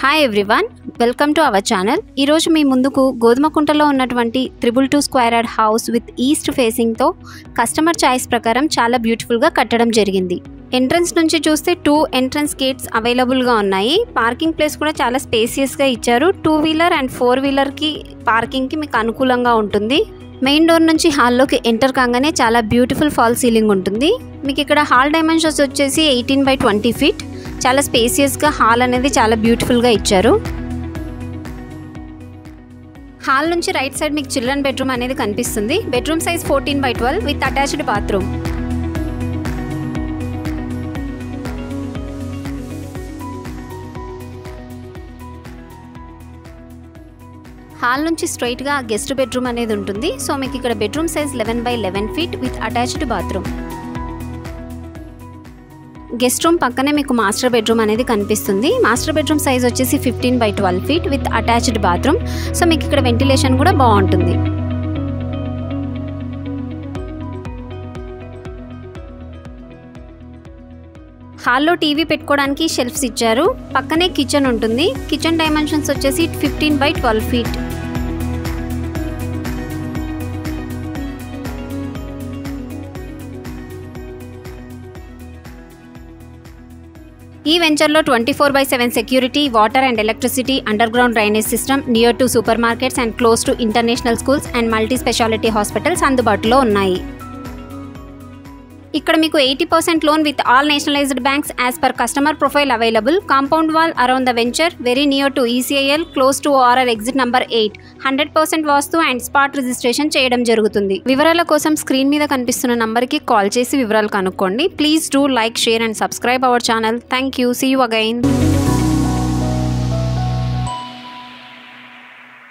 hi everyone welcome to our channel ఈరోజు మీ ముందుకు గోధుమకుంటలో ఉన్నటువంటి triple two square yard house with east ఫేసింగ్తో కస్టమర్ చాయిస్ ప్రకారం చాలా బ్యూటిఫుల్గా కట్టడం జరిగింది ఎంట్రన్స్ నుంచి చూస్తే టూ ఎంట్రన్స్ గేట్స్ అవైలబుల్గా ఉన్నాయి పార్కింగ్ ప్లేస్ కూడా చాలా స్పేసియస్గా ఇచ్చారు టూ వీలర్ అండ్ ఫోర్ వీలర్కి పార్కింగ్కి మీకు అనుకూలంగా ఉంటుంది మెయిన్ డోర్ నుంచి హాల్లోకి ఎంటర్ కాగానే చాలా బ్యూటిఫుల్ ఫాల్ సీలింగ్ ఉంటుంది మీకు ఇక్కడ హాల్ డైమెన్షన్స్ వచ్చేసి ఎయిటీన్ బై ట్వంటీ ఫీట్ చాలా స్పేసియస్గా హాల్ అనేది చాలా బ్యూటిఫుల్గా ఇచ్చారు హాల్ నుంచి రైట్ సైడ్ మీకు చిల్డ్రన్ బెడ్రూమ్ అనేది కనిపిస్తుంది bedroom size fourteen by twelve with attached bathroom hall నుంచి స్ట్రైట్గా గెస్ట్ బెడ్రూమ్ అనేది ఉంటుంది సో మీకు ఇక్కడ bedroom size eleven by eleven feet with attached bathroom guest room పక్కనే మీకు మాస్టర్ బెడ్రూమ్ అనేది కనిపిస్తుంది మాస్టర్ బెడ్రూమ్ సైజ్ వచ్చేసి fifteen by twelve feet with attached bathroom so మీకు ఇక్కడ వెంటిలేషన్ కూడా బాగుంటుంది హాల్లో టీవీ పెట్టుకోవడానికి షెల్ఫ్స్ ఇచ్చారు పక్కనే కిచెన్ ఉంటుంది కిచెన్ డైమెన్షన్స్ వచ్చేసి ఫిఫ్టీన్ బై ట్వెల్వ్ ఫీట్ ఈ వెంచర్లో twenty four by seven security water and electricity underground drainage system near to supermarkets and close to international schools and multi speciality hospitals అందుబాటులో ఉన్నాయి ఇక్కడ మీకు eighty percent loan with all nationalised banks as per customer profile available compound wall around the venture very near to ECIL close to RR exit number eight hundred percent vastu and spot registration చేయడం జరుగుతుంది వివరాల కోసం screen మీద కనిపిస్తున్న నంబర్కి call చేసి వివరాలు కనుక్కోండి please do like share and subscribe our channel thank you see you again